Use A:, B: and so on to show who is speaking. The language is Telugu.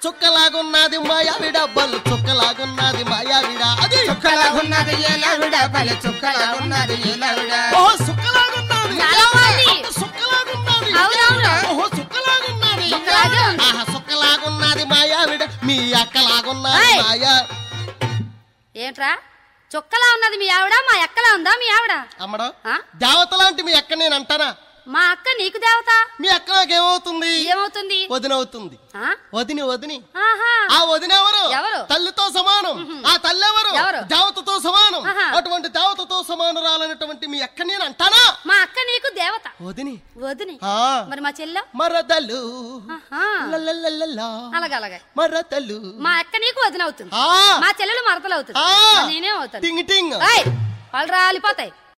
A: చుక్కలాగున్నది మాయావిడ బలు చుక్కలాగున్నది మాయావిడ అది
B: చుక్కలాగున్నది ఏలవిడ బలి చుక్కలాగున్నది ఏలవిడ
A: ఓహో సుక్కలాగున్నది
C: చాలా బాగుంది.
A: సుక్కలాగున్నది
C: అవునవును.
A: ఓహో సుక్కలాగున్నది
C: సుక్కలాగే ఉంది.
A: ఆహా సుక్కలాగున్నది మాయావిడ మీ అక్కలాగున్నది
C: ఏయ్.
A: మాయా
C: ఏంట్రా చుక్కలా ఉన్నది మీ ఆవిడ మా ఎక్కలా ఉందా మీ ఆవిడ
A: అమ్మడం
C: ఆ?
A: దేవత లాంటి మీ అక్క నేను అంటానా
C: మా అక్క నీకు దేవత
A: మీ అక్క నాకేమవుతుంది
C: ఏమవుతుంది
A: వదినవుతుంది
C: ఆ?
A: వదిని వదిని
C: ఆహా
A: ఆ వదిన ఎవరు
C: ఎవరు?
A: తల్లితో సమానం ఆ తల్లి ఎవరు
C: ఎవరు?
A: దేవతతో సమానం
C: ఆహా.
A: అటువంటి దేవతతో సమానురాలైనటువంటి మీ అక్క నేను అంటానా
C: మా అక్క నీకు దేవత
A: వదిని
C: వదిని
A: ఆ
C: మరి మా చెల్లె
A: మరదలు
C: ఆహా.
A: లలలలలా.
C: అలాగే అలాగే
A: మరదలు
C: మా అక్క నీకు వదిన అవుతుంది
A: ఆ
C: మా చెల్లెలు మరతలు అవుతుంది
A: ఆ.
C: నేనే అవుతాను
A: టింగ్ టింగ్
C: ఏయ్, పళ్ళు రాలిపోతాయి